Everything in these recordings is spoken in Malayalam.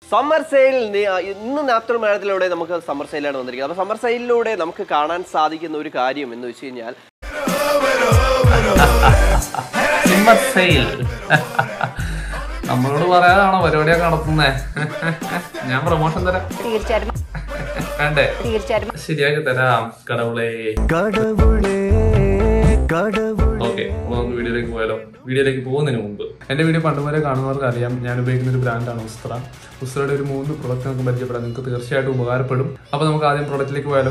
സമ്മർ സെയിൽ ഇന്ന് നാപ്തോൾ മലയാളത്തിലൂടെ നമുക്ക് സമ്മർ സെയിലാണ് വന്നിരിക്കുന്നത് അപ്പോൾ സമ്മർ സെയിലിലൂടെ നമുക്ക് കാണാൻ സാധിക്കുന്ന ഒരു കാര്യം എന്ന് വെച്ച് കഴിഞ്ഞാൽ സിമ്മർ സെയിൽ നമ്മളോട് പറയാതാണോ പരിപാടിയൊക്കെ നടത്തുന്നേ ഞാൻ പ്രൊമോഷൻ തരാം തീർച്ചയായിട്ടും വേണ്ടേ തീർച്ചയായിട്ടും ശരിയാക്കി തരാം കടവുളേ கடவுளே கடவுள் ഓക്കെ അപ്പോൾ നമുക്ക് വീഡിയോയിലേക്ക് പോയാലോ വീഡിയോയിലേക്ക് പോകുന്നതിന് മുമ്പ് എന്റെ വീഡിയോ പണ്ട് മുതലേ കാണുന്നവർക്ക് അറിയാം ഞാൻ ഉപയോഗിക്കുന്ന ഒരു ബ്രാൻഡാണ് ഉസ്ത്ര ഉസ്ത്രയുടെ ഒരു മൂന്ന് പ്രൊഡക്റ്റ് നമുക്ക് പരിചയപ്പെടാം നിങ്ങൾക്ക് തീർച്ചയായിട്ടും ഉപകാരപ്പെടും അപ്പോൾ നമുക്ക് ആദ്യം പ്രൊഡക്റ്റിലേക്ക് പോയാലോ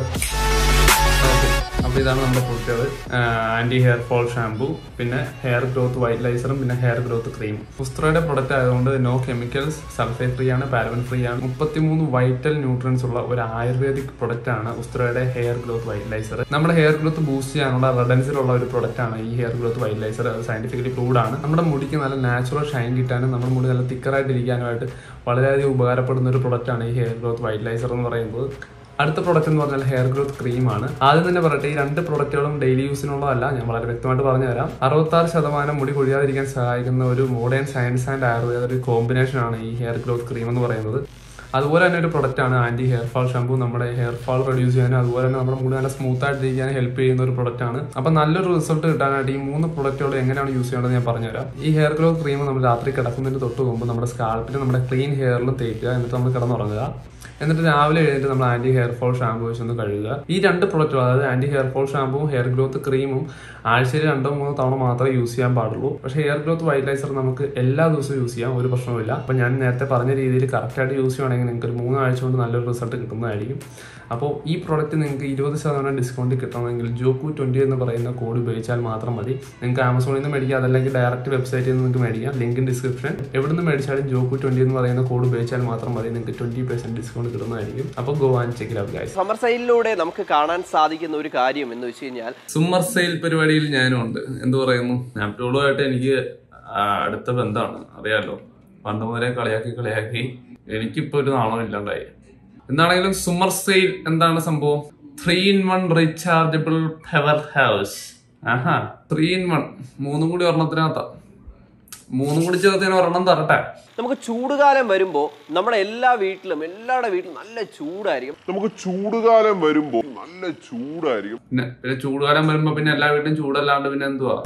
ഓക്കെ അപ്പോൾ ഇതാണ് നമ്മുടെ പ്രൊഡക്റ്റുകൾ ആന്റി ഹെയർ ഫോൾ ഷാംപൂ പിന്നെ ഹെയർ ഗ്രോത്ത് വൈറ്റലൈസറും പിന്നെ ഹെയർ ഗ്രോത്ത് ക്രീം ഉസ്ത്രയുടെ പ്രൊഡക്റ്റ് ആയതുകൊണ്ട് നോ കെമിക്കൽസ് സൾഫേറ്റ് ഫ്രീ ആണ് പാരബൻ ഫ്രീ ആണ് മുപ്പത്തിമൂന്ന് വൈറ്റൽ ന്യൂട്രൻസ് ഉള്ള ഒരു ആയുർവേദിക് പ്രൊഡക്റ്റ് ആണ് ഉസ്ത്രയുടെ ഹെയർ ഗ്രോത്ത് വൈറ്റലൈസർ നമ്മുടെ ഹെയർ ഗ്രോത്ത് ബൂസ്റ്റ് ചെയ്യാനുള്ള റെഡൻസിലുള്ള ഒരു പ്രൊഡക്റ്റ് ആണ് ഈ ഹെയർ ഗ്രോത്ത് വൈറ്റലൈസർ അത് സയന്റിഫിക്കലി പ്രൂവ്ഡ് ആണ് നമ്മുടെ മുടിക്ക് നല്ല നാച്ചുറൽ ഷൈൻ കിട്ടാനും നമ്മുടെ മുടി നല്ല തിക്കറായിട്ട് ഇരിക്കാനുമായിട്ട് വളരെയധികം ഉപകാരപ്പെടുന്ന ഒരു പ്രൊഡക്റ്റ് ആണ് ഈ ഹെയർ ഗ്രോത്ത് വൈറ്റലൈസർ എന്ന് പറയുന്നത് അടുത്ത പ്രൊഡക്റ്റ് എന്ന് പറഞ്ഞാൽ ഹെയർ ഗ്രോത്ത് ക്രീം ആണ് ആദ്യം തന്നെ പറയട്ടെ ഈ രണ്ട് പ്രൊഡക്റ്റുകളും ഡെയിലി യൂസിനുള്ളതല്ല ഞാൻ വളരെ വ്യക്തമായിട്ട് പറഞ്ഞു തരാം അറുപത്താറ് ശതമാനം മുടി കൊഴിയാതിരിക്കാൻ സഹായിക്കുന്ന ഒരു മോഡേൺ സയൻസ് ആൻഡ് ആയുർവേദ ഒരു കോമ്പിനേഷൻ ആണ് ഈ ഹെയർ ഗ്രോത്ത് ക്രീം എന്ന് പറയുന്നത് അതുപോലെ തന്നെ ഒരു പ്രൊഡക്റ്റ് ആണ് ആന്റി ഹെയർ ഫാൾ ഷാമ്പൂ നമ്മുടെ ഹെയർ ഫാൾ റെഡ്യൂസ് ചെയ്യാനും അതുപോലെ തന്നെ നമ്മുടെ മുടി നല്ല സ്മൂത്ത് ആയിട്ട് ഇരിക്കാൻ ഹെൽപ്പ് ചെയ്യുന്ന ഒരു പ്രൊഡക്റ്റ് ആണ് അപ്പൊ നല്ലൊരു റിസൾട്ട് കിട്ടാനായിട്ട് ഈ മൂന്ന് പ്രൊഡക്റ്റുകൾ എങ്ങനെയാണ് യൂസ് ചെയ്യേണ്ടത് ഞാൻ പറഞ്ഞുതരാം ഈ ഹെയർ ഗ്രോത്ത് ക്രീം നമ്മൾ രാത്രി കിടക്കുന്നതിന് തൊട്ട് മുമ്പ് നമ്മുടെ സ്കാൽപ്പിൽ നമ്മുടെ ക്ലീൻ ഹെയറിലും തേക്കുക എന്നിട്ട് നമ്മൾ കിടന്നുറങ്ങുക എന്നിട്ട് രാവിലെ എഴുന്നേറ്റ് നമ്മൾ ആന്റി ഹെയർ ഫോൾ ഷാമ്പൂ വെച്ച് ഒന്ന് കഴുകുക ഈ രണ്ട് പ്രൊഡക്റ്റും അതായത് ആന്റി ഹെയർ ഫോൾ ഷാമ്പൂവും ഹെയർ ഗ്രോത്ത് ക്രീമും ആഴ്ചയിൽ രണ്ടോ മൂന്നോ തവണ മാത്രമേ യൂസ് ചെയ്യാൻ പാടുള്ളൂ പക്ഷേ ഹെയർ ഗ്രോത്ത് വൈറ്റലൈസർ നമുക്ക് എല്ലാ ദിവസവും യൂസ് ചെയ്യാം ഒരു പ്രശ്നവുമില്ല അപ്പം ഞാൻ നേരത്തെ പറഞ്ഞ രീതിയിൽ കറക്റ്റായിട്ട് യൂസ് ചെയ്യുവാണെങ്കിൽ നിങ്ങൾക്ക് ഒരു മൂന്നാഴ്ച കൊണ്ട് നല്ലൊരു റിസൾട്ട് കിട്ടുന്നതായിരിക്കും അപ്പോൾ ഈ പ്രോഡക്റ്റ് നിങ്ങൾക്ക് ഇരുപത് ശതമാനം ഡിസ്കൗണ്ട് കിട്ടണമെങ്കിൽ ജോക്കു ട്വൻറ്റി എന്ന് പറയുന്ന കോഡ് ഉപയോഗിച്ചാൽ മാത്രം മതി നിങ്ങൾക്ക് ആമസോണിൽ നിന്ന് മേടിക്കാം അതല്ലെങ്കിൽ ഡയറക്റ്റ് വെബ്സൈറ്റിൽ നിന്ന് നിങ്ങൾക്ക് മേടിക്കാം ലിങ്ക് ഇൻ ഡിസ്ക്രിപ്ഷൻ എവിടെ നിന്ന് മേടിച്ചാലും ജോക്കു ട്വൻറ്റി എന്ന് പറയുന്ന കോഡ് ഉപയോഗിച്ചാൽ മാത്രം മതി നിങ്ങൾക്ക് ട്വൻറ്റി പെർസെൻറ്റ് ഡിസ്കൗണ്ട് കിട്ടുന്നതായിരിക്കും അപ്പോൾ go and check out guys summer സെയിലിലൂടെ നമുക്ക് കാണാൻ സാധിക്കുന്ന ഒരു കാര്യം എന്ന് വെച്ച് കഴിഞ്ഞാൽ സുമർ സെയിൽ പരിപാടിയിൽ ഞാനും ഉണ്ട് എന്ത് പറയുന്നു നാപ്റ്റോളുമായിട്ട് എനിക്ക് ആ, അടുത്ത ബന്ധമാണ് അറിയാലോ പണ്ട് മുതലേ കളിയാക്കി കളിയാക്കി എനിക്കിപ്പോ ഒരു നാണം ഇല്ലാണ്ടായി എന്താണെങ്കിലും സുമർ സെയിൽ എന്താണ് സംഭവം three in one rechargeable power house ആഹാ ത്രീ ഇൻ വൺ മൂന്നും കൂടി ഒരെണ്ണത്തിനകത്താ മൂന്നും കൂടി ചേർത്തിന് ഒരെണ്ണം തരട്ടെ നമുക്ക് ചൂടുകാലം വരുമ്പോൾ നമ്മുടെ എല്ലാ വീട്ടിലും എല്ലാവരുടെ വീട്ടിലും നല്ല ചൂടായിരിക്കും നമുക്ക് ചൂടുകാലം വരുമ്പോൾ നല്ല ചൂടായിരിക്കും പിന്നെ പിന്നെ ചൂടുകാലം വരുമ്പോ പിന്നെ എല്ലാ വീട്ടിലും ചൂടല്ലാണ്ട് പിന്നെ എന്തുവാ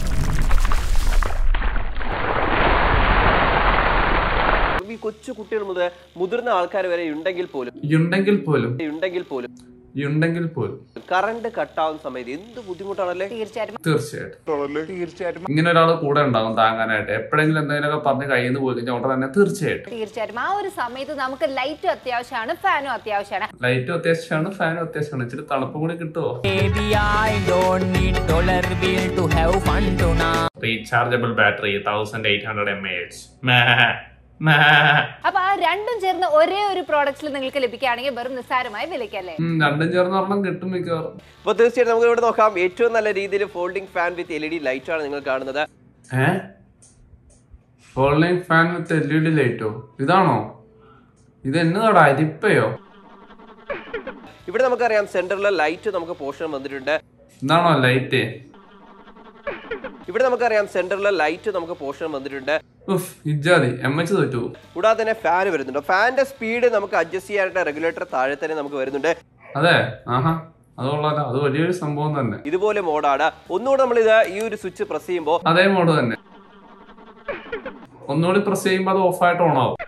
ഈ കൊച്ചു കുട്ടികൾ മുതൽ മുതിർന്ന ആൾക്കാർ വരെ ഉണ്ടെങ്കിൽ പോലും ഉണ്ടെങ്കിൽ പോലും ഉണ്ടെങ്കിൽ പോലും ഉണ്ടെങ്കിൽ പോലും കറണ്ട് കട്ടാവുന്ന സമയത്ത് എന്ത് ബുദ്ധിമുട്ടാണല്ലേ തീർച്ചയായിട്ടും തീർച്ചയായിട്ടും ആണല്ലേ ഇങ്ങനെ ഒരാൾ കൂടെ ഉണ്ടാവും താങ്ങാനായിട്ട് എപ്പോഴെങ്കിലും എന്തെങ്കിലുമൊക്കെ പറഞ്ഞ് കയ്യിൽ നിന്ന് പോയി കഴിഞ്ഞാൽ ഉടനെ തന്നെ തീർച്ചയായിട്ടും തീർച്ചയായിട്ടും ആ ഒരു സമയത്ത് നമുക്ക് ലൈറ്റും അത്യാവശ്യമാണ് ഫാനും അത്യാവശ്യമാണ് ലൈറ്റും അത്യാവശ്യമാണ് ഫാനും അത്യാവശ്യമാണ് ഇച്ചിരി തണുപ്പ് കൂടി കിട്ടുമോ Baby, I don't need dollar bill to have fun tonight. Rechargeable battery thousand eight hundred M H അപ്പൊ ആ രണ്ടും ചേർന്ന് ഒരേ ഒരു പ്രോഡക്റ്റിൽ നിങ്ങൾക്ക് ലഭിക്കുകയാണെങ്കിൽ വെറും നിസ്സാരമായ വിലയ്ക്കല്ലേ രണ്ടും ചേർന്ന് ഒരെണ്ണം കിട്ടും മിക്കവാറും അപ്പോൾ തീർച്ചയായിട്ടും നമുക്ക് ഇവിടെ നോക്കാം ഏറ്റവും നല്ല രീതിയിൽ folding fan with L E D light ആണ് നിങ്ങൾ കാണുന്നത് ഏ online fan with L E D ലൈറ്റോ ഇതാണോ ഇത് എന്നതാടാ അരിപ്പയോ ഇവിടെ നമുക്കറിയാം സെന്ററിലെ ലൈറ്റ് നമുക്ക് പോർഷൻ വന്നിട്ടുണ്ട് ഇതാണോ ലൈറ്റ് ഇവിടെ നമുക്കറിയാം സെന്ററിലെ ലൈറ്റ് നമുക്ക് പോർഷൻ വന്നിട്ടുണ്ട് ഉഫ് ഇജാതി എം എച്ച് തോറ്റു കൂടാതെ തന്നെ ഫാൻ വരുന്നുണ്ട് ഫാനിന്റെ സ്പീഡ് നമുക്ക് അഡ്ജസ്റ്റ് ചെയ്യാനായിട്ട് റെഗുലേറ്റർ താഴെ തന്നെ നമുക്ക് വരുന്നുണ്ട് അതെ ആഹാ അത് കൊള്ളാലോ അത് വലിയൊരു സംഭവം തന്നെ ഇതുപോലെ മോഡാണ് ഒന്നുകൂടെ നമ്മൾ ഇത് ഈ ഒരു സ്വിച്ച് പ്രസ് ചെയ്യുമ്പോൾ അതേ മോഡ് തന്നെ ഒന്നുകൂടി പ്രസ് ചെയ്യുമ്പോ അത് ഓഫായിട്ട് ഓൺ ആവും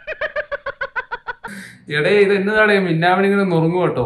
എടേ ഇത് എന്നതാടേ മിന്നാമണിങ്ങനെ നുറുങ്ങു കേട്ടോ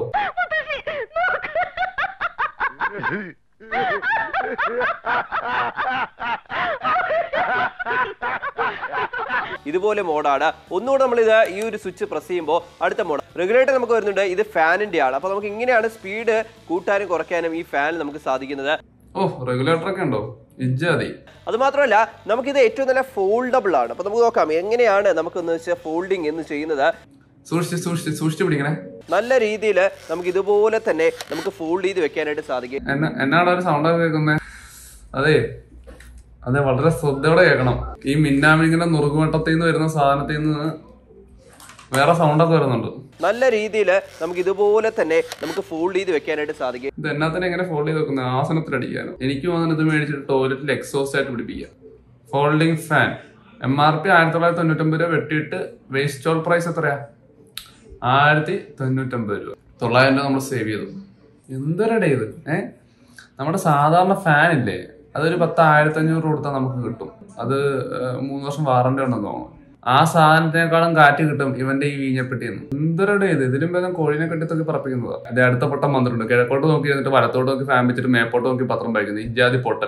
ഇതുപോലെ മോഡാണ് ഒന്നുകൂടെ നമ്മൾ ഇത് ഈ ഒരു സ്വിച്ച് പ്രസ് ചെയ്യുമ്പോൾ അടുത്ത മോഡ് റെഗുലേറ്റർ നമുക്ക് വരുന്നുണ്ട് ഇത് ഫാനിന്റെ ആണ് അപ്പൊ നമുക്ക് ഇങ്ങനെയാണ് സ്പീഡ് കൂട്ടാനും കുറയ്ക്കാനും ഈ ഫാൻ നമുക്ക് സാധിക്കുന്നത് ഓ റെഗുലേറ്റർ ഒക്കെ ഉണ്ടോ ഇജ്ജാതി അത് മാത്രമല്ല നമുക്കിത് ഏറ്റവും നല്ല ഫോൾഡബിൾ ആണ് അപ്പൊ നമുക്ക് നോക്കാം എങ്ങനെയാണ് നമുക്കൊന്ന് വെച്ചാൽ ഫോൾഡിങ് എന്ന് ചെയ്യുന്നത് സൂക്ഷിച്ച് സൂക്ഷിച്ച് സൂക്ഷിച്ച് പിടിക്കണേ നല്ല രീതിയിൽ നമുക്ക് ഇതുപോലെ തന്നെ നമുക്ക് ഫോൾഡ് ചെയ്ത് വെക്കാനായിട്ട് സാധിക്കും എന്നെ എന്നാണ് ഒരു സൗണ്ട് ഒക്കെ കേൾക്കുന്നത് അതെ അതെ വളരെ ശ്രദ്ധയോടെ കേൾക്കണം ഈ മിന്നാമിങ്ങനെ നുറുകുവട്ടത്തിൽ നിന്ന് വരുന്ന സാധനത്തിൽ നിന്ന് വേറെ സൗണ്ടൊക്കെ വരുന്നുണ്ട് നല്ല രീതിയിൽ നമുക്ക് ഇതുപോലെ തന്നെ നമുക്ക് ഫോൾഡ് ചെയ്ത് വെക്കാനായിട്ട് സാധിക്കും ഇത് എന്നാത്തിന് എങ്ങനെ ഫോൾഡ് ചെയ്ത് വെക്കുന്നത് ആസനത്തിൽ അടിക്കാനോ എനിക്ക് തോന്നുന്നു ഇത് മേടിച്ചിട്ട് ടോയ്ലറ്റിൽ എക്സോസ്റ്റ് ആയിട്ട് പിടിപ്പിക്കുക folding fan M R P ആയിരത്തി തൊള്ളായിരത്തി തൊണ്ണൂറ്റൊമ്പത് രൂപ വെട്ടിയിട്ട് വേസ്റ്റ് ഓൾ പ്രൈസ് എത്രയാ ആയിരത്തി തൊണ്ണൂറ്റൊമ്പത് രൂപ തൊള്ളായിരം രൂപ നമ്മൾ സേവ് ചെയ്തു എന്തൊരടേ ഇത് ഏ നമ്മുടെ സാധാരണ ഫാൻ ഇല്ലേ അതൊരു പത്ത് ആയിരത്തി അഞ്ഞൂറ് കൊടുത്താൽ നമുക്ക് കിട്ടും അത് ഏഹ്, മൂന്ന് വർഷം വാറണ്ടി ഉണ്ടെന്ന് തോന്നുന്നു ആ സാധനത്തിനേക്കാളും കാറ്റ് കിട്ടും ഇവന്റെ ഈ വീഞ്ഞപ്പെട്ടിന്ന് എന്തൊരടേ ഇത് ഇതിലും ഭേദം കോഴിനെ കെട്ടിത്തൊക്കെ പറപ്പിക്കുന്നതാ അത് അടുത്ത പൊട്ടം വന്നിട്ടുണ്ട് കിഴക്കോട്ട് നോക്കി ഇരുന്നിട്ട് വലത്തോട്ട് നോക്കി ഫാൻ വെച്ചിട്ട് മേപ്പോട്ട് നോക്കി പത്രം വായിക്കുന്നത് ഇജാതി പൊട്ടൻ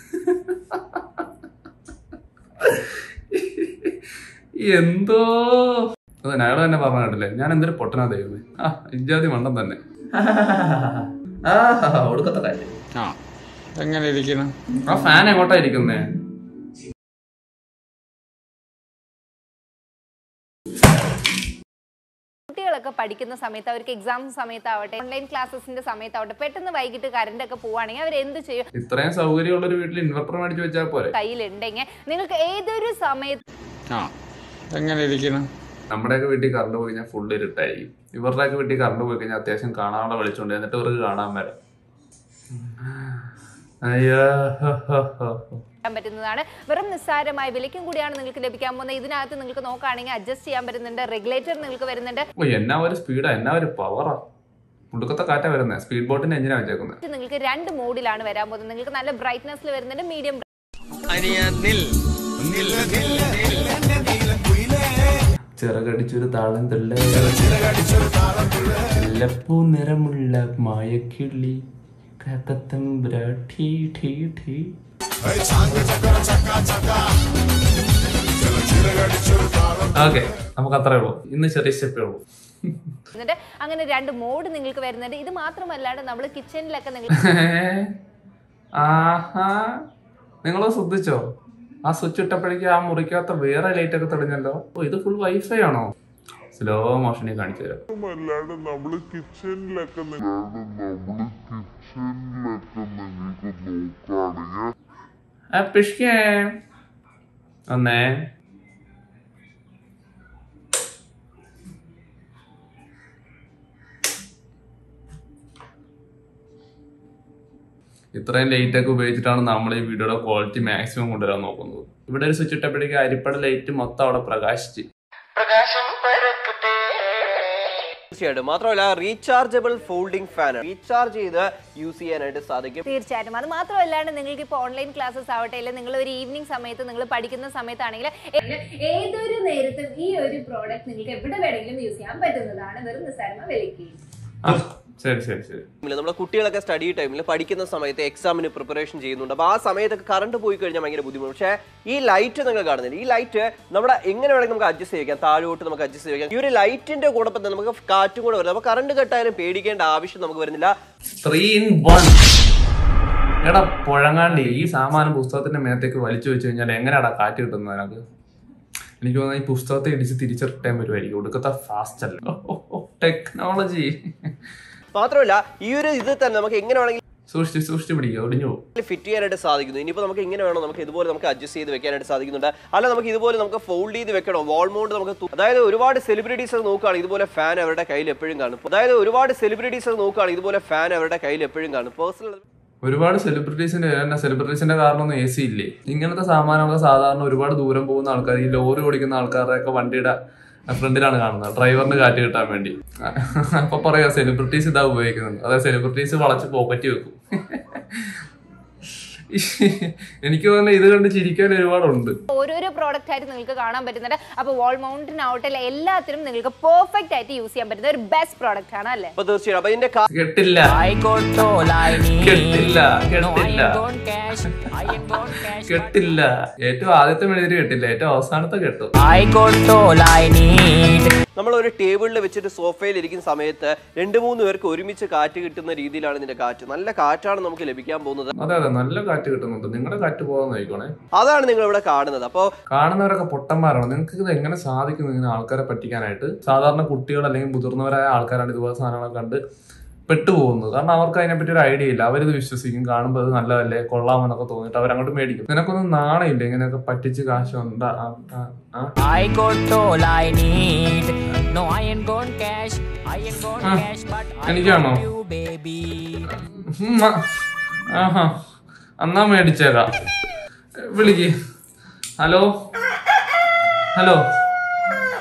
എന്തോ അത് അയാൾ തന്നെ പറഞ്ഞ കേട്ടില്ലേ ഞാൻ എന്തൊരു പൊട്ടനാ ദൈവമേ ആ ഇജാതി മണ്ടം തന്നെ ആ ഒടുക്കത്തെ കാര്യം ആ എങ്ങനെ ഇരിക്കണം ആ ഫാൻ എങ്ങോട്ടാ ഇരിക്കുന്നേ കുട്ടികളൊക്കെ പഠിക്കുന്ന സമയത്ത് അവർക്ക് എക്സാം സമയത്താവട്ടെ ഓൺലൈൻ ക്ലാസ്സസിന്റെ സമയത്താവട്ടെ പെട്ടെന്ന് വൈകിട്ട് കറണ്ട് ഒക്കെ പോവാണെങ്കിൽ അവർ എന്ത് ചെയ്യും ഇത്രയും സൗകര്യമുള്ള ഒരു വീട്ടിൽ ഇൻവെർട്ടർ മേടിച്ച് വെച്ചാൽ പോരെ കയ്യിലുണ്ടെങ്കിൽ നിങ്ങൾക്ക് ഏതൊരു സമയത്ത് ആ എങ്ങനെ ഇരിക്കണം നമ്മുടെയൊക്കെ വീട്ടിൽ കറണ്ട് പോയി കഴിഞ്ഞാൽ ഫുൾ ഇരുട്ടായിരിക്കും ഇവരുടെയൊക്കെ വീട്ടിൽ കറണ്ട് പോയി കഴിഞ്ഞാൽ അത്യാവശ്യം കാണാനുള്ള വെളിച്ചമുണ്ട് എന്നിട്ട് ഇവർക്ക് കാണാൻ വരാം അയ്യോ ഹോ, ഹോ, ഹോ, ഹോ. ചെയ്യാൻ പറ്റുന്നതാണ് വെറും നിസ്സാരമായ വിലയ്ക്കും കൂടിയാണ് നിങ്ങൾക്ക് ലഭിക്കാൻ പോകുന്നത് ഇതിനകത്ത് നിങ്ങൾക്ക് നോക്കുകയാണെങ്കിൽ അഡ്ജസ്റ്റ് ചെയ്യാൻ പറ്റുന്നുണ്ട് റെഗുലേറ്റർ നിങ്ങൾക്ക് വരുന്നുണ്ട് ഓ എന്നാ ഒരു സ്പീഡാ എന്നാ ഒരു പവറാ മുടുക്കത്തെ കാറ്റാ വരുന്നത് സ്പീഡ് ബോട്ടിന്റെ എഞ്ചിനാ വെച്ചേക്കുന്നത് നിങ്ങൾക്ക് രണ്ട് മോഡിലാണ് വരാൻ പോകുന്നത് നിങ്ങൾക്ക് നല്ല ബ്രൈറ്റ്നസ്സിൽ വരുന്നുണ്ട് മീഡിയം ചിറകടിച്ചൊരു താളം തുള്ള ചെല്ലപ്പൂ നിറമുള്ള മായക്കിളി കാക്കത്തമ്പുര ടീ ടീ ടീ ഓക്കെ നമുക്ക് അത്രേ ഉള്ളൂ ഇന്ന് ചെറിയ സ്റ്റെപ്പേ ഉള്ളൂ വരുന്നുണ്ട് അങ്ങനെ രണ്ട് മോഡ് നിങ്ങൾക്ക് വരുന്നുണ്ട് ഇത് മാത്രമല്ലാണ്ട് നമ്മൾ കിച്ചണിലൊക്കെ നിങ്ങൾ ആഹാ നിങ്ങൾ ശ്രദ്ധിച്ചോ ആ സ്വിച്ച് ഇട്ടപ്പോഴേക്കും ആ മുറിക്കകത്ത് വേറെ ലൈറ്റ് ഒക്കെ തെളിഞ്ഞല്ലോ ഓ ഇത് ഫുൾ വൈഫൈ ആണോ സ്ലോ മോഷനിൽ കാണിച്ചു തരാം അല്ലാണ്ട് നമ്മള് കിച്ചണിലൊക്കെ നമ്മള് കിച്ചണിലൊക്കെ നിങ്ങൾക്ക് നോക്കുകയാണെങ്കിൽ ആ പിഷ്കേ ഒന്നേ ഇത്രയും ലൈറ്റ് ഒക്കെ ഉപയോഗിച്ചിട്ടാണ് നമ്മൾ ഈ വീഡിയോയുടെ ക്വാളിറ്റി മാക്സിമം കൊണ്ടുവരാൻ നോക്കുന്നത് ഇവിടെ ഒരു സ്വിച്ച് ഇട്ടപ്പോഴേക്കും അരിപ്പട ലൈറ്റ് മൊത്തം അവിടെ പ്രകാശിച്ച് തീർച്ചയായിട്ടും മാത്രമല്ല റീചാർജബിൾ ഫോൾഡിംഗ് ഫാൻ റീചാർജ് ചെയ്ത് യൂസ് ചെയ്യാനായിട്ട് സാധിക്കും തീർച്ചയായിട്ടും അത് മാത്രമല്ലാണ്ട് നിങ്ങൾക്ക് ഇപ്പോൾ ഓൺലൈൻ ക്ലാസ്സസ് ആവട്ടെ അല്ലെങ്കിൽ നിങ്ങൾ ഒരു ഈവനിങ് സമയത്ത് നിങ്ങൾ പഠിക്കുന്ന സമയത്താണെങ്കിൽ ഏതൊരു നേരത്തും ഈ ഒരു പ്രോഡക്റ്റ് നിങ്ങൾക്ക് എവിടെ വേണമെങ്കിലും യൂസ് ചെയ്യാൻ പറ്റുന്നതാണ് വെറും നിസ്സാരമ വിലയ്ക്ക് ആ ശരി ശരി ശരി നമ്മുടെ കുട്ടികളൊക്കെ സ്റ്റഡി ടൈമിൽ പഠിക്കുന്ന സമയത്ത് എക്സാമിന് പ്രിപ്പറേഷൻ ചെയ്യുന്നുണ്ട് അപ്പോൾ ആ സമയത്തൊക്കെ കറണ്ട് പോയി കഴിഞ്ഞാൽ ഭയങ്കര ബുദ്ധിമുട്ട് പക്ഷേ ഈ ലൈറ്റ് നിങ്ങൾ കാണുന്നില്ല ഈ ലൈറ്റ് നമ്മുടെ എങ്ങനെ വേണമെങ്കിൽ നമുക്ക് അഡ്ജസ്റ്റ് ചെയ്യാം താഴോട്ട് നമുക്ക് അഡ്ജസ്റ്റ് ചെയ്യാം ഈ ഒരു ലൈറ്റിന്റെ കൂടെ തന്നെ നമുക്ക് കാറ്റും കൂടെ വരുന്നത് അപ്പോൾ കറണ്ട് കട്ടായാലും പേടിക്കേണ്ട ആവശ്യം നമുക്ക് വരുന്നില്ല ത്രീ ഇൻ വൺ എടാ പുഴങ്ങാണ്ടി ഈ സാമാനം പുസ്തകത്തിന്റെ മേത്തേക്ക് വലിച്ചു വെച്ച് കഴിഞ്ഞാൽ എങ്ങനെയാടാ കാറ്റ് കിട്ടുന്നത് അതിനകത്ത് എനിക്ക് തോന്നുന്നു ഈ പുസ്തകത്തെ ഇടിച്ച് തിരിച്ചറിട്ടാൻ വരുമായിരിക്കും ഒടുക്കത്തെ ഫാസ്റ്റ് അല്ല ടെക്നോളജി മാത്രമല്ല ഈ ഒരു ഇത് തന്നെ നമുക്ക് എങ്ങനെ വേണമെങ്കിലും സൂക്ഷിച്ച് സൂക്ഷിച്ച് പിടിക്കുക ഒടിഞ്ഞു പോകും ഫിറ്റ് ചെയ്യാനായിട്ട് സാധിക്കുന്നു ഇനിയിപ്പോൾ നമുക്ക് ഇങ്ങനെ വേണം നമുക്ക് ഇതുപോലെ നമുക്ക് അഡ്ജസ്റ്റ് ചെയ്ത് വെക്കാനായിട്ട് സാധിക്കുന്നുണ്ട് അല്ല നമുക്ക് ഇതുപോലെ നമുക്ക് ഫോൾഡ് ചെയ്ത് വെക്കണോ വാൾ മൗണ്ട് നമുക്ക് തു- അതായത് ഒരുപാട് സെലിബ്രിറ്റീസ് നോക്കുകയാണ് ഇതുപോലെ ഫാൻ അവരുടെ കയ്യിൽ എപ്പോഴും കാണും അതായത് ഒരുപാട് സെലിബ്രിറ്റീസ് നോക്കുകയാണ് ഇതുപോലെ ഫാൻ അവരുടെ കയ്യിൽ എപ്പോഴും കാണും പേഴ്സണൽ ഒരുപാട് സെലിബ്രിറ്റീസിന്റെ എന്നാ സെലിബ്രിറ്റീസിന്റെ കാരണമൊന്നും എ സി ഇല്ലേ ഇങ്ങനത്തെ സാമാനങ്ങളൊക്കെ സാധാരണ ഒരുപാട് ദൂരം പോകുന്ന ആൾക്കാർ ഈ ലോറി ഓടിക്കുന്ന ആൾക്കാരുടെ ഒക്കെ വണ്ടിയുടെ ഫ്രണ്ടിലാണ് കാണുന്നത് ഡ്രൈവറിന് കാറ്റ് കിട്ടാൻ വേണ്ടി അപ്പൊ പറയാ സെലിബ്രിറ്റീസ് ഇതാ ഉപയോഗിക്കുന്നത് അതായത് സെലിബ്രിറ്റീസ് വളച്ച് പോക്കറ്റ് വെക്കും എനിക്ക് തോന്നുന്നു ഇത് കണ്ട് ചിരിക്കാൻ ഒരുപാടുണ്ട് ഓരോരോ പ്രോഡക്റ്റ് ആയിട്ട് നിങ്ങൾക്ക് കാണാൻ പറ്റുന്നുണ്ട് അപ്പോൾ വാൾ മൗണ്ടിനാവട്ടെ എല്ലാത്തിനും നിങ്ങൾക്ക് പെർഫെക്റ്റ് ആയിട്ട് യൂസ് ചെയ്യാൻ പറ്റുന്ന ഒരു ബെസ്റ്റ് പ്രോഡക്റ്റ് ആണ് അല്ലേ അപ്പോൾ തീർച്ചയായും അപ്പോൾ ഇതിന്റെ കാ- കെട്ടില്ല I got all I need. കെട്ടില്ല No, I കെട്ടില്ല ain't gone cash. I ain't gone cash. കെട്ടില്ല ഏറ്റവും ആദ്യത്തെ മെഴുതിരി കെട്ടില്ല ഏറ്റവും അവസാനത്തെ കെട്ടു I got all I need. നമ്മൾ ഒരു ടേബിളിൽ വെച്ചിട്ട് സോഫയിൽ ഇരിക്കുന്ന സമയത്ത് രണ്ട് മൂന്ന് പേർക്ക് ഒരുമിച്ച് കാറ്റ് കിട്ടുന്ന രീതിയിലാണ് ഇതിന്റെ കാറ്റ് നല്ല കാറ്റാണ് നമുക്ക് ലഭിക്കാൻ പോകുന്നത് അതെ അതെ നല്ല കാറ്റ് കിട്ടുന്നുണ്ട് നിങ്ങളുടെ കാറ്റ് പോകാൻ നോക്കിക്കോണേ അതാണ് നിങ്ങൾ ഇവിടെ കാണുന്നത് അപ്പോൾ കാണുന്നവരൊക്കെ പൊട്ടന്മാരാണ് നിങ്ങൾക്ക് ഇത് എങ്ങനെ സാധിക്കും ഇങ്ങനെ ആൾക്കാരെ പറ്റിക്കാനായിട്ട് സാധാരണ കുട്ടികൾ അല്ലെങ്കിൽ മുതിർന്നവരായ ആൾക്കാരാണ് ഇതുപോലെ സാധനങ്ങളൊക്കെ കണ്ട് പെട്ടുപോകുന്നത് കാരണം അവർക്ക് അതിനെപ്പറ്റി ഒരു ഐഡിയ ഇല്ല അവരിത് വിശ്വസിക്കും കാണുമ്പോൾ അത് നല്ലതല്ലേ കൊള്ളാമെന്നൊക്കെ തോന്നിയിട്ട് അവരങ്ങോട്ട് മേടിക്കും നിനക്കൊന്നും നാണയില്ല ഇങ്ങനെയൊക്കെ പറ്റിച്ച് കാശ് ഉണ്ടാ ആ, ആ, ആ. I got all I need. No, I ain't gone cash. I ain't gone Ah, cash, but I എനിക്കാണോ? got you, baby. ഉം, ആ. ആഹാ എന്നാ മേടിച്ചേക്കാം വിളിക്ക് hello hello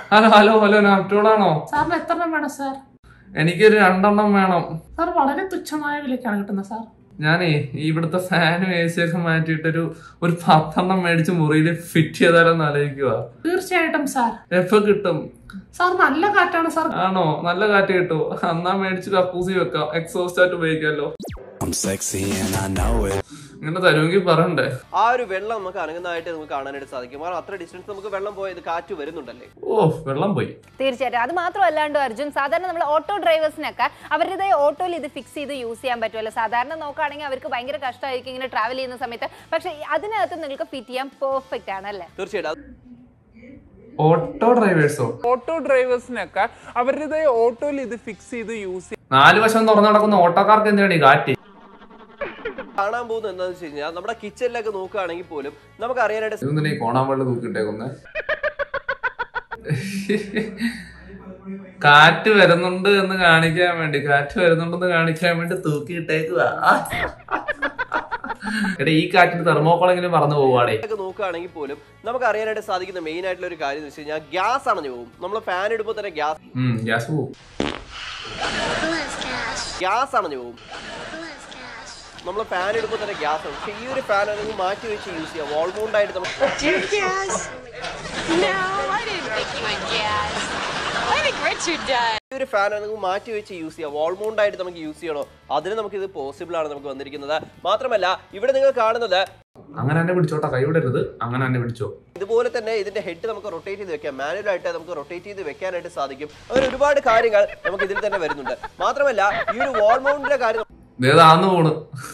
hello hello hello നാപ്റ്റോളാണോ സാറിന് എത്ര എണ്ണം വേണം സാർ എനിക്കൊരു രണ്ടെണ്ണം വേണം സാർ വളരെ തുച്ഛമായ വിലക്കാണ് കിട്ടുന്നത് സാർ ഞാനേ ഈ ഇവിടുത്തെ ഫാനും എ സി ഒക്കെ മാറ്റിയിട്ടൊരു ഒരു പത്തെണ്ണം മേടിച്ച് മുറിയിൽ ഫിറ്റ് ചെയ്താലോ എന്ന് ആലോചിക്കുക തീർച്ചയായിട്ടും സാർ എപ്പോ കിട്ടും സാർ നല്ല കാറ്റാണ് സാർ ആണോ നല്ല കാറ്റ് കിട്ടുമോ എന്നാ മേടിച്ച് കക്കൂസി വെക്കാം എക്സോസ്റ്റ് ആയിട്ട് ഉപയോഗിക്കാമല്ലോ I'm sexy and I know it. ഇങ്ങനെ തരുമെങ്കിൽ പറയണ്ടേ ആ ഒരു വെള്ളം നമുക്ക് അനങ്ങുന്നതായിട്ട് നമുക്ക് കാണാനായിട്ട് സാധിക്കും കാരണം അത്ര ഡിസ്റ്റൻസ് നമുക്ക് വെള്ളം പോയത് കാറ്റ് വരുന്നുണ്ടല്ലേ ഓ വെള്ളം പോയി തീർച്ചയായിട്ടും അത് മാത്രമല്ലാണ്ട് അർജുൻ സാധാരണ നമ്മൾ ഓട്ടോ ഡ്രൈവേഴ്സിനൊക്കെ അവരുടേതായ ഓട്ടോയിൽ ഇത് ഫിക്സ് ചെയ്ത് യൂസ് ചെയ്യാൻ പറ്റുമല്ലോ സാധാരണ നോക്കുകയാണെങ്കിൽ അവർക്ക് ഭയങ്കര കഷ്ടമായിരിക്കും ഇങ്ങനെ ട്രാവൽ ചെയ്യുന്ന സമയത്ത് പക്ഷേ അതിനകത്ത് നിങ്ങൾക്ക് ഫിറ്റ് ചെയ്യാൻ പെർഫെക്റ്റ് ആണ് അല്ലേ തീർച്ചയായിട്ടും അത് ഓട്ടോ ഡ്രൈവേഴ്സോ ഓട്ടോ ഡ്രൈവേഴ്സിനൊക്കെ അവരുടേതായ ഓട്ടോയിൽ ഇത് ഫിക്സ് ചെയ്ത് യൂസ് നാല് വശം തുറന്നു നടക്കുന്ന ഓട്ടോക്കാർക്ക് എന്തിനാണ് ഈ കാറ്റ് കാണാൻ പോകുന്നത് എന്താണെന്ന് വെച്ച് കഴിഞ്ഞാൽ നമ്മുടെ കിച്ചണിലൊക്കെ നോക്കുകയാണെങ്കിൽ പോലും നമുക്ക് അറിയാനായിട്ട് ഇതൊന്നും ഈ കോണാൻ വെള്ളം തൂക്കിട്ടേക്കുന്നെ കാറ്റ് വരുന്നുണ്ട് എന്ന് കാണിക്കാൻ വേണ്ടി കാറ്റ് വരുന്നുണ്ടെന്ന് കാണിക്കാൻ വേണ്ടി തൂക്കിയിട്ടേക്കുക എടാ ഈ കാറ്റിന് തെർമോക്കോളെങ്കിലും പറന്നു പോവാടേ ഒക്കെ നോക്കുകയാണെങ്കിൽ പോലും നമുക്ക് അറിയാനായിട്ട് സാധിക്കുന്ന മെയിൻ ആയിട്ടുള്ള ഒരു കാര്യം എന്ന് വെച്ച് കഴിഞ്ഞാൽ ഗ്യാസ് അണഞ്ഞു പോകും നമ്മൾ ഫാൻ ഇടുമ്പോൾ തന്നെ ഗ്യാസ് ഉം ഗ്യാസ് പോവും ഗ്യാസ് അണഞ്ഞു പോകും നമ്മൾ ഫാൻ ഇടുമ്പോൾ തന്നെ ഗ്യാസ് ആണ് പക്ഷേ ഈ ഒരു ഫാൻ അല്ലെങ്കിൽ മാറ്റി വെച്ച് യൂസ് ചെയ്യാം വാൾ മൗണ്ട് ആയിട്ട് നമുക്ക് ഈ ഒരു ഫാൻ നമുക്ക് മാറ്റി വെച്ച് യൂസ് ചെയ്യാം വാൾ മൗണ്ട് ആയിട്ട് നമുക്ക് യൂസ് ചെയ്യണോ അതിന് നമുക്ക് ഇത് പോസിബിൾ ആണ് നമുക്ക് വന്നിരിക്കുന്നത് മാത്രമല്ല ഇവിടെ നിങ്ങൾ കാണുന്നത് അങ്ങനെ തന്നെ പിടിച്ചോട്ടാ കൈ വിടരുത് അങ്ങനെ തന്നെ പിടിച്ചോ ഇതുപോലെ തന്നെ ഇതിന്റെ ഹെഡ് നമുക്ക് റൊട്ടേറ്റ് ചെയ്ത് വെക്കാം മാനുവൽ ആയിട്ട് നമുക്ക് റൊട്ടേറ്റ് ചെയ്ത് വെക്കാനായിട്ട് സാധിക്കും അങ്ങനെ ഒരുപാട് കാര്യങ്ങൾ നമുക്ക് ഇതിൽ തന്നെ വരുന്നുണ്ട് മാത്രമല്ല ഈ ഒരു വാൾ മൗണ്ടിന്റെ കാര്യം ഇതേതാന്ന് പോണ്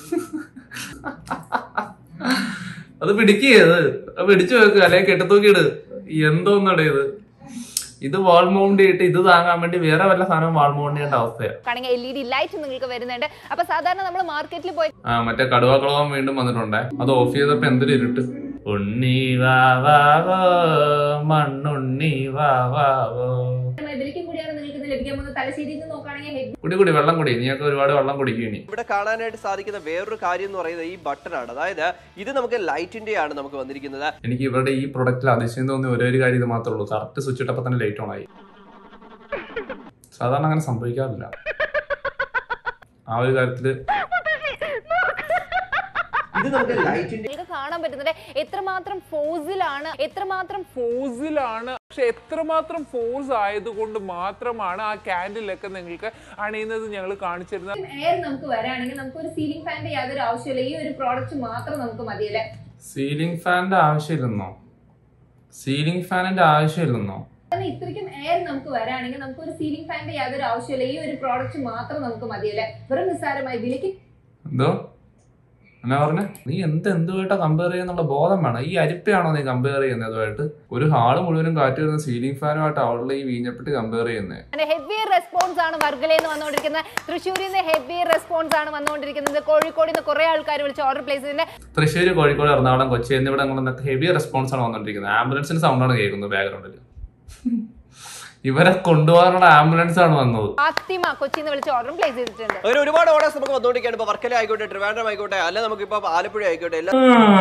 അത് പിടിക്കത് അത് പിടിച്ചു വെക്കുക അല്ലെങ്കിൽ കെട്ടത്തൂക്കിയിട് എന്തോന്നടേ ഇത് ഇത് വാൾ മൗണ്ട് ചെയ്തിട്ട് ഇത് താങ്ങാൻ വേണ്ടി വേറെ വല്ല സാധനവും വാൾ മൗണ്ട് ചെയ്യേണ്ട അവസ്ഥയാണ് ആണെങ്കിൽ എൽ ഇ ഡി ലൈറ്റ് നിങ്ങൾക്ക് വരുന്നുണ്ട് അപ്പൊ സാധാരണ നമ്മൾ മാർക്കറ്റിൽ പോയി ആ മറ്റേ കടുവാക്കളവൻ വീണ്ടും വന്നിട്ടുണ്ടേ അത് ഓഫ് ചെയ്തപ്പോ എന്തൊരു ഇരുട്ട് ഉണ്ണി വാ വാ വാ മണ്ണുണ്ണി വാ വാ വാ ഇതിലേക്കും കൂടിയാണ് നിങ്ങൾക്ക് ഇത് ലഭിക്കാൻ പോകുന്നത് തലശ്ശേരിയിൽ നിന്ന് നോക്കുകയാണെങ്കിൽ ഹെവി കുടി കുടി വെള്ളം കുടി നീയൊക്കെ ഒരുപാട് വെള്ളം കുടിക്കും ഇനി ഇവിടെ കാണാനായിട്ട് സാധിക്കുന്ന വേറൊരു കാര്യം എന്ന് പറയുന്നത് ഈ ബട്ടൺ ആണ് അതായത് ഇത് നമുക്ക് ലൈറ്റിന്റെ ആണ് നമുക്ക് വന്നിരിക്കുന്നത് എനിക്ക് ഇവരുടെ ഈ പ്രൊഡക്റ്റിൽ അതിശയം തോന്നിയ ഒരേ ഒരു കാര്യം ഇത് മാത്രമേ ഉള്ളൂ കറക്റ്റ് സ്വിച്ച് ഇട്ടപ്പോൾ തന്നെ ലൈറ്റ് ഓൺ ആയി സാധാരണ അങ്ങനെ സംഭവിക്കാറില്ല ആ ഒരു കാര്യത്തില് ഇത് നമുക്ക് ലൈറ്റിന്റെ നിങ്ങൾക്ക് കാണാൻ പറ്റുന്നത് എത്രമാത്രം ഫോഴ്സിലാണ് എത്രമാത്രം ഫോഴ്സിലാണ് പക്ഷെ എത്രമാത്രം ഫോഴ്സ് ആയതുകൊണ്ട് മാത്രമാണ് ആ ക്യാൻഡിലൊക്കെ നിങ്ങൾക്ക് അണിയുന്നത് ഞങ്ങൾ കാണിച്ചിരുന്നത് എയർ നമുക്ക് വരാണെങ്കിൽ നമുക്ക് ഒരു സീലിംഗ് ഫാനിന്റെ യാതൊരു ആവശ്യമില്ല ഈ ഒരു പ്രോഡക്റ്റ് മാത്രം നമുക്ക് മതിയല്ലേ സീലിംഗ് ഫാനിന്റെ ആവശ്യമില്ലെന്നോ സീലിംഗ് ഫാനിന്റെ ആവശ്യമില്ലെന്നോ കാരണം ഇത്രയ്ക്കും എയർ നമുക്ക് വരാണെങ്കിൽ നമുക്ക് ഒരു സീലിംഗ് ഫാനിന്റെ യാതൊരു ആവശ്യമില്ല ഈ ഒരു പ്രോഡക്റ്റ് മാത്രം നമുക്ക് മതിയല്ലേ വെറും നിസ്സാരമായി വിലയ്ക്ക് എന്തോ എന്നാ പറഞ്ഞ നീ എന്ത് എന്തുമായിട്ടാ കമ്പയർ ചെയ്യുന്നുള്ള ബോധം വേണം ഈ അരിപ്പയാണോ നീ കമ്പയർ ചെയ്യുന്നത് അതുമായിട്ട് ഒരു ഹാള് മുഴുവനും കാറ്റ് വരുന്ന സീലിംഗ് ഫാനുമായിട്ട് അവളുടെ ഈ വീഞ്ഞപ്പെട്ടി കമ്പയർ ചെയ്യുന്നത് ഹെവി റെസ്പോൺസ് ആണ് വർഗലയിൽ നിന്ന് വന്നുകൊണ്ടിരിക്കുന്നത് തൃശ്ശൂരിൽ നിന്ന് ഹെവി റെസ്പോൺസ് ആണ് വന്നുകൊണ്ടിരിക്കുന്നത് കോഴിക്കോട് നിന്ന് കുറെ ആൾക്കാർ വിളിച്ച് ഓർഡർ പ്ലേസ് ചെയ്തിട്ടുണ്ട് തൃശ്ശൂർ കോഴിക്കോട് എറണാകുളം കൊച്ചി എന്നിവിടങ്ങളിൽ ഹെവി റെസ്പോൺസ് ആണ് വന്നുകൊണ്ടിരിക്കുന്നത് ആംബുലൻസിന്റെ സൗണ്ടാണ് കേൾക്കുന്നത് ബാക്ക്ഗ്രൗണ്ടിൽ ഇവരെ കൊണ്ടുപോകാനുള്ള ആംബുലൻസ് ആണ് വന്നത് ഫാത്തിമ കൊച്ചിയിൽ നിന്ന് വിളിച്ച് ഓർഡർ പ്ലേസ് ചെയ്തിട്ടുണ്ട് അങ്ങനെ ഒരുപാട് ഓർഡേഴ്സ് നമുക്ക് വന്നുകൊണ്ടിരിക്കുകയാണ് ഇപ്പൊ വർക്കല ആയിക്കോട്ടെ ട്രിവാൻഡ്രം ആയിക്കോട്ടെ അല്ല നമുക്ക് ഇപ്പൊ ആലപ്പുഴ ആയിക്കോട്ടെ എല്ലാം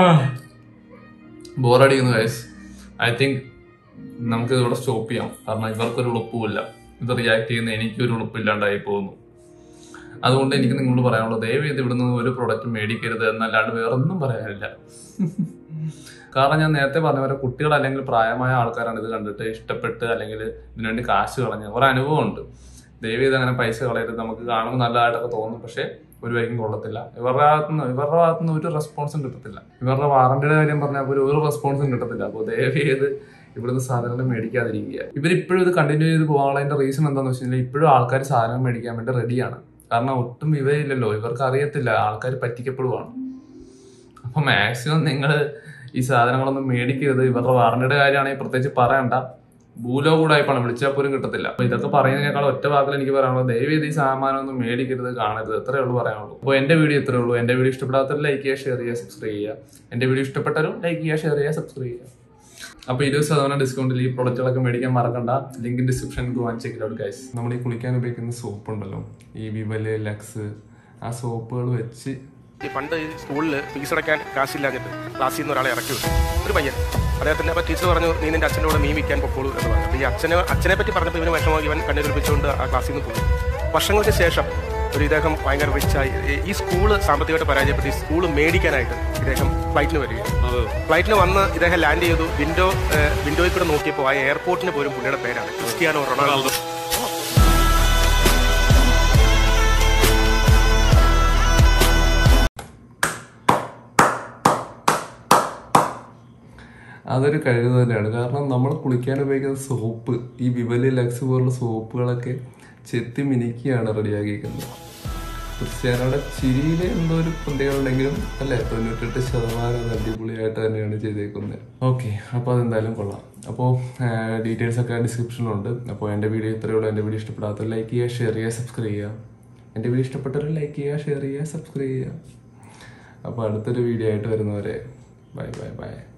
ബോറടിക്കുന്നു ഗൈസ് ഐ തിങ്ക് നമുക്ക് ഇവിടെ സ്റ്റോപ്പ് ചെയ്യാം കാരണം ഇവർക്കൊരു ഉളുപ്പുമില്ല ഇത് റിയാക്ട് ചെയ്യുന്ന എനിക്കൊരു ഉളുപ്പില്ലാണ്ടായി പോകുന്നു അതുകൊണ്ട് എനിക്ക് നിങ്ങളോട് പറയാനുള്ളത് ദയവ് ചെയ്ത് ഇവിടെ നിന്ന് ഒരു പ്രൊഡക്റ്റ് മേടിക്കരുത് എന്നല്ലാണ്ട് വേറൊന്നും പറയാനില്ല കാരണം ഞാൻ നേരത്തെ പറഞ്ഞ പോലെ കുട്ടികൾ അല്ലെങ്കിൽ പ്രായമായ ആൾക്കാരാണ് ഇത് കണ്ടിട്ട് ഇഷ്ടപ്പെട്ട് അല്ലെങ്കിൽ ഇതിനുവേണ്ടി കാശ് കളഞ്ഞ് ഒരു അനുഭവമുണ്ട് ദയവ് ചെയ്ത് അങ്ങനെ പൈസ കളയരുത് നമുക്ക് കാണുമ്പോൾ നല്ലതായിട്ടൊക്കെ തോന്നും പക്ഷേ ഒരു വൈക്കും കൊള്ളത്തില്ല ഇവരുടെ ഭാഗത്തുനിന്ന് ഇവരുടെ ഭാഗത്തുനിന്ന് ഒരു റെസ്പോൺസും കിട്ടത്തില്ല ഇവരുടെ വാറണ്ടിയുടെ കാര്യം പറഞ്ഞാൽ പോലും ഒരു റെസ്പോൺസും കിട്ടത്തില്ല അപ്പോൾ ദയവ് ചെയ്ത് ഇവിടുന്ന് സാധനങ്ങൾ മേടിക്കാതിരിക്കുക ഇവരിപ്പോഴും ഇത് കണ്ടിന്യൂ ചെയ്ത് പോകാനുള്ളതിന്റെ റീസൺ എന്താണെന്ന് വെച്ച് കഴിഞ്ഞാൽ ഇപ്പോഴും ആൾക്കാർ സാധനം മേടിക്കാൻ വേണ്ടി റെഡിയാണ് കാരണം ഒട്ടും ഇവയില്ലല്ലോ ഇവർക്ക് അറിയത്തില്ല ആൾക്കാർ പറ്റിക്കപ്പെടുവാണ് അപ്പൊ മാക്സിമം നിങ്ങൾ ഈ സാധനങ്ങളൊന്നും മേടിക്കരുത് ഇവരുടെ വാറണ്ടിയുടെ കാര്യമാണെങ്കിൽ പ്രത്യേകിച്ച് പറയണ്ട ഭൂലോ കൂടായി പണം വിളിച്ചാൽ പോലും കിട്ടത്തില്ല അപ്പൊ ഇതൊക്കെ പറയുന്നതിനേക്കാൾ ഒറ്റ വാക്കിൽ എനിക്ക് പറയാനുള്ളത് ദയവേത് ഈ സാമാനം ഒന്നും മേടിക്കരുത് കാണരുത് എത്രയേ ഉള്ളൂ പറയാനുള്ളൂ അപ്പോൾ എന്റെ വീഡിയോ ഇത്രയേ ഉള്ളൂ എന്റെ വീഡിയോ ഇഷ്ടപ്പെടാത്തവർ ലൈക്ക് ചെയ്യുക ഷെയർ ചെയ്യുക സബ്സ്ക്രൈബ് ചെയ്യുക എന്റെ വീഡിയോ ഇഷ്ടപ്പെട്ടവരും ലൈക്ക് ചെയ്യുക ഷെയർ ചെയ്യുക സബ്സ്ക്രൈബ് ചെയ്യുക അപ്പൊ ഇരുപത് ശതമാനം ഡിസ്കൗണ്ടിൽ ഈ പ്രൊഡക്റ്റുകളൊക്കെ മേടിക്കാൻ മറക്കണ്ട ലിങ്ക് ഡിസ്ക്രിപ്ഷനിൽ പോകാൻ ചെക്ക് ഔട്ട് ഗൈസ് നമ്മൾ ഈ കുളിക്കാൻ ഉപയോഗിക്കുന്ന സോപ്പ് ഉണ്ടല്ലോ ഈ വിവല് ലക്സ് ആ സോപ്പുകൾ വെച്ച് ഈ പണ്ട് ഈ സ്കൂളിൽ ഫീസ് അടയ്ക്കാൻ കാശില്ലാഞ്ഞിട്ട് ക്ലാസ്സിൽ നിന്ന് ഒരാളെ ഇറക്കി വിട്ടു ഒരു പയ്യൻ അദ്ദേഹത്തിന്റെ അപ്പോൾ ടീച്ചർ പറഞ്ഞു നീ നിന്റെ അച്ഛൻ്റെ കൂടെ മീൻ വിൽക്കാൻ പൊക്കോളൂ എന്ന് പറഞ്ഞു അപ്പോൾ ഈ അച്ഛനെ അച്ഛനെ പറ്റി പറഞ്ഞപ്പോൾ ഇവന് വിഷമമായി ഇവൻ കണ്ണീരൊലിപ്പിച്ചുകൊണ്ട് ആ ക്ലാസ്സിൽ നിന്ന് പോയി വർഷങ്ങൾക്ക് ശേഷം ഒരു ഇദ്ദേഹം ഭയങ്കര റിച്ചായി ഈ സ്കൂള് സാമ്പത്തികമായിട്ട് പരാജയപ്പെട്ട് ഈ സ്കൂൾ മേടിക്കാനായിട്ട് ഇദ്ദേഹം ഫ്ലൈറ്റിന് വരികയാണ് ഫ്ലൈറ്റിന് വന്ന് ഇദ്ദേഹം ലാൻഡ് ചെയ്തു വിൻഡോ വിൻഡോയിൽ കൂടെ നോക്കിയപ്പോൾ ആ എയർപോർട്ടിന് പോലും പുള്ളിയുടെ പേരാണ് ക്രിസ്ത്യാനോ റൊണാൾഡോ അതൊരു കഴിവ് തന്നെയാണ് കാരണം നമ്മൾ കുളിക്കാൻ ഉപയോഗിക്കുന്ന സോപ്പ് ഈ വിവലി ലക്സ് പോലുള്ള സോപ്പുകളൊക്കെ ചെത്തി മിനുക്കിയാണ് റെഡിയാക്കിയിരിക്കുന്നത് ക്രിസ്ത്യാനോടെ ചിരിയിൽ എന്തോ ഒരു പൊന്തികളുണ്ടെങ്കിലും അല്ലേ തൊണ്ണൂറ്റെട്ട് ശതമാനം അത് അടിപൊളിയായിട്ട് തന്നെയാണ് ചെയ്തേക്കുന്നത് ഓക്കെ അപ്പോൾ അതെന്തായാലും കൊള്ളാം അപ്പോൾ ഡീറ്റെയിൽസ് ഒക്കെ ഡിസ്ക്രിപ്ഷനിലുണ്ട് അപ്പോൾ എൻ്റെ വീഡിയോ ഇത്രയേ ഉള്ളൂ എൻ്റെ വീഡിയോ ഇഷ്ടപ്പെടാത്തവർ ലൈക്ക് ചെയ്യുക ഷെയർ ചെയ്യുക സബ്സ്ക്രൈബ് ചെയ്യുക എൻ്റെ വീഡിയോ ഇഷ്ടപ്പെട്ടവർ ലൈക്ക് ചെയ്യുക ഷെയർ ചെയ്യുക സബ്സ്ക്രൈബ് ചെയ്യുക അപ്പോൾ അടുത്തൊരു വീഡിയോ ആയിട്ട് വരുന്നവരെ ബൈ ബൈ ബൈ